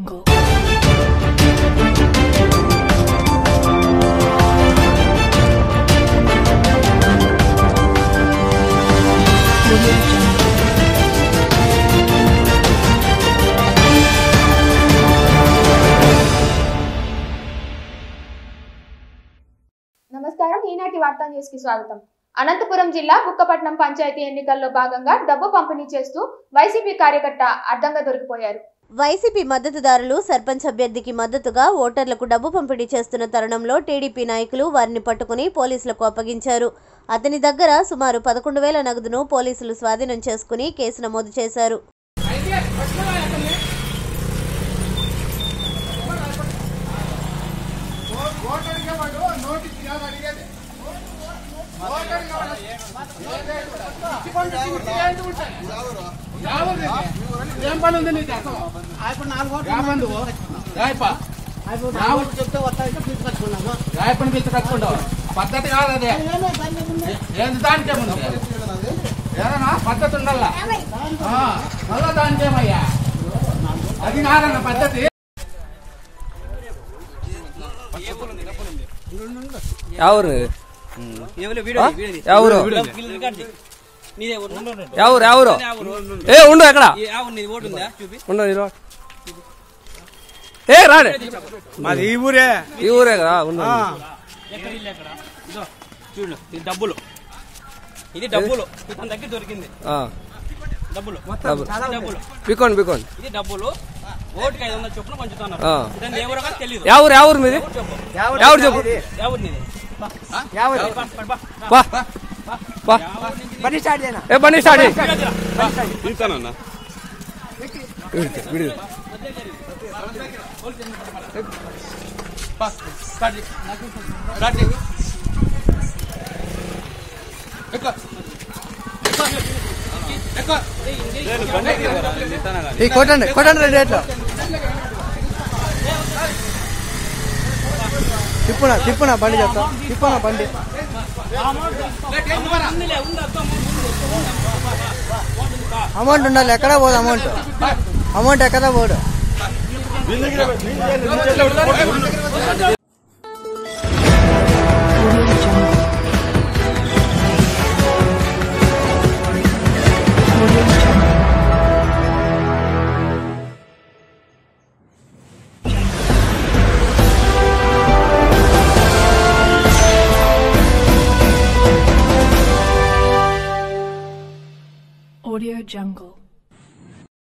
Jungle. Audio Jungle. నమస్కారం ఈనాటి వార్తా న్యూస్ కి స్వాగతం అనంతపురం జిల్లా బుక్కపట్నం పంచాయతీ ఎన్నికల్లో భాగంగా డబ్బు పంపిణీ చేస్తూ వైసీపీ కార్యకర్త అడ్డంగా దొరికిపోయారు వైసీపీ మద్దతుదారులు సర్పంచ్ అభ్యర్థికి మద్దతుగా ఓటర్లకు డబ్బు పంపిణీ చేస్తున్న తరుణంలో టీడీపీ నాయకులు వారిని పట్టుకుని పోలీసులకు అప్పగించారు అతని దగ్గర సుమారు పదకొండు వేల నగదును పోలీసులు స్వాధీనం చేసుకుని కేసు నమోదు చేశారు ఏం పని ఉంది నీకు అసలు రాబందు రాయప చెప్తే రాయపని పిలిచి కట్టుకుంటావు పద్ధతి కాదు అదే ఏంది దానికే ముందు ఏదన్నా పద్ధతి ఉండాల ఆ, మళ్ళా దానికేమయ్యా అది కాదన్న పద్ధతి ఎవరు ఎవరు ఎవరు ఎవరు ఏ ఉండు ఎక్కడ ఉండు ఇరు. ఏ రాడే మాది ఈ ఊరే ఈ ఊరే కదా ఉండు చూడు ఇది డబ్బులు ఇది డబ్బులు మన దగ్గర దొరికింది ఆ, డబ్బులు డబ్బు. డబ్బులు పికోండి పికోండి ఇది డబ్బులు ఓటుకి ఐదు వందల చొప్పున పంచుతున్నారు ఆ. దాన్ని ఎవరో కానీ తెలియదు ఎవరు ఎవరు మీది ఎవరు చెప్పు ఎవరు నీది బా బా బండి స్టార్ట్ చేయనా ఏ బండి స్టార్ట్ చేయి. విడిది, విడిది. స్టార్ట్ చేయి. స్టార్ట్ చేయి. ఎక్కువ. ఎక్కువ. ఎక్కువ. ఈ కొట్టండి కొట్టండి రెండు రేట్లు తిప్పునా తిప్పునా బండి చెప్తా తిప్పునా బండి అమౌంట్ ఉండాలి ఎక్కడ పోదు అమౌంట్ అమౌంట్ ఎక్కడ పోదు Audio Jungle. Audio Jungle. Audio Jungle.